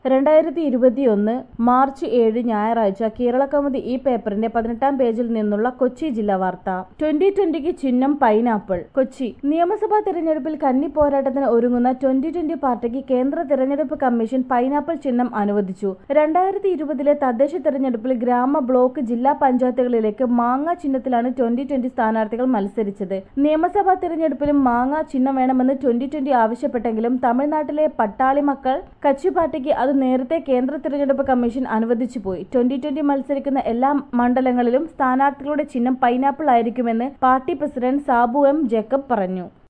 രണ്ടായിരത്തി ഇരുപത്തിയൊന്ന് മാർച്ച് ഏഴ് ഞായറാഴ്ച കേരള കൗമുദി ഈ പേപ്പറിന്റെ പതിനെട്ടാം പേജിൽ നിന്നുള്ള കൊച്ചി ജില്ലാ വാർത്ത ട്വന്റി ട്വന്റിക്ക് ചിഹ്നം പൈനാപ്പിൾ കൊച്ചി നിയമസഭാ തെരഞ്ഞെടുപ്പിൽ കന്നി പോരാട്ടത്തിന് ഒരുങ്ങുന്ന ട്വന്റി ട്വന്റി പാർട്ടിക്ക് കേന്ദ്ര തെരഞ്ഞെടുപ്പ് കമ്മീഷൻ പൈനാപ്പിൾ ചിഹ്നം അനുവദിച്ചു രണ്ടായിരത്തി ഇരുപതിലെ തദ്ദേശ തെരഞ്ഞെടുപ്പിൽ ഗ്രാമ ബ്ലോക്ക് ജില്ലാ പഞ്ചായത്തുകളിലേക്ക് മാങ്ങ ചിഹ്നത്തിലാണ് ട്വന്റി ട്വന്റി സ്ഥാനാർത്ഥികൾ മത്സരിച്ചത് നിയമസഭാ തെരഞ്ഞെടുപ്പിലും മാങ്ങ ചിഹ്നം വേണമെന്ന് ട്വന്റി ട്വന്റി ആവശ്യപ്പെട്ടെങ്കിലും തമിഴ്നാട്ടിലെ പട്ടാളി മക്കൾ കച്ചി പാർട്ടിക്ക് അത് നേരത്തെ കേന്ദ്ര തിരഞ്ഞെടുപ്പ് കമ്മീഷൻ അനുവദിച്ചു പോയി ട്വന്റി ട്വന്റി മത്സരിക്കുന്ന എല്ലാ മണ്ഡലങ്ങളിലും സ്ഥാനാർത്ഥികളുടെ ചിഹ്നം പൈനാപ്പിൾ ആയിരിക്കുമെന്ന് party president Sabu M Jacob പറഞ്ഞു